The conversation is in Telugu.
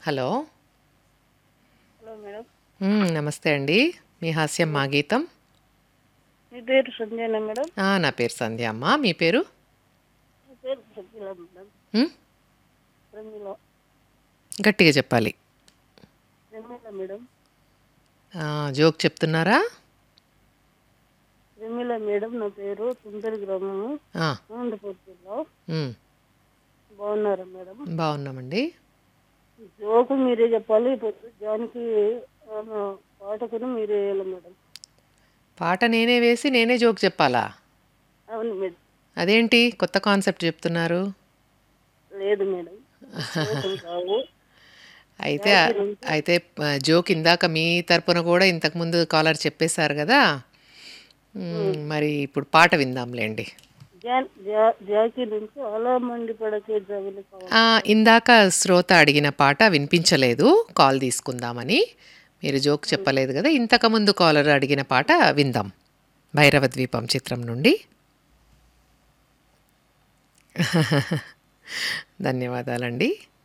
హలో హలో మేడం మ్మ్, నమస్తే అండి మీ హాస్యం మా గీతం మీ పేరు సంజయనా మేడం ఆ, నా పేరు సంధ్య అమ్మ మీ పేరు మీ పేరు ప్రమీల మేడం మ్మ్? ప్రమీల గట్టిగా చెప్పాలి ప్రమీల మేడం ఆ, జోక్ చెప్తున్నారా ప్రమీల మేడం నా పేరు సుందరి గ్రామము ఆ, అనంతపూర్ జిల్లా మ్మ్, బాగున్నారా మేడం బాగున్నామండి జోకు మీరే చెప్పాలి ఇప్పుడు జానికి ఆమె పాటకును మీరే వేయాలి మేడం పాట నేనే వేసి నేనే జోక్ చెప్పాలా అవును మేడం అదేంటి కొత్త కాన్సెప్ట్ చెప్తున్నారు లేదు మేడం జోకులు కావు అయితే అయితే ఆ, జోక్ ఇందాక మీ తరపున కూడా ఇంతకుముందు కాలర్ చెప్పేశారు కదా మ్మ్, మరి ఇప్పుడు పాట విందాంలేండి జాన్ జా జాకి నుంచి అలా మండి పడకే జగలు కావాలి ఆ, ఇందాక శ్రోత అడిగిన పాట వినిపించలేదు కాల్ తీసుకుందామని మీరు జోక్ చెప్పలేదు కదా ఇంతకుముందు కాలర్ అడిగిన పాట విందాం భైరవ ద్వీపం చిత్రం నుండి ధన్యవాదాలండి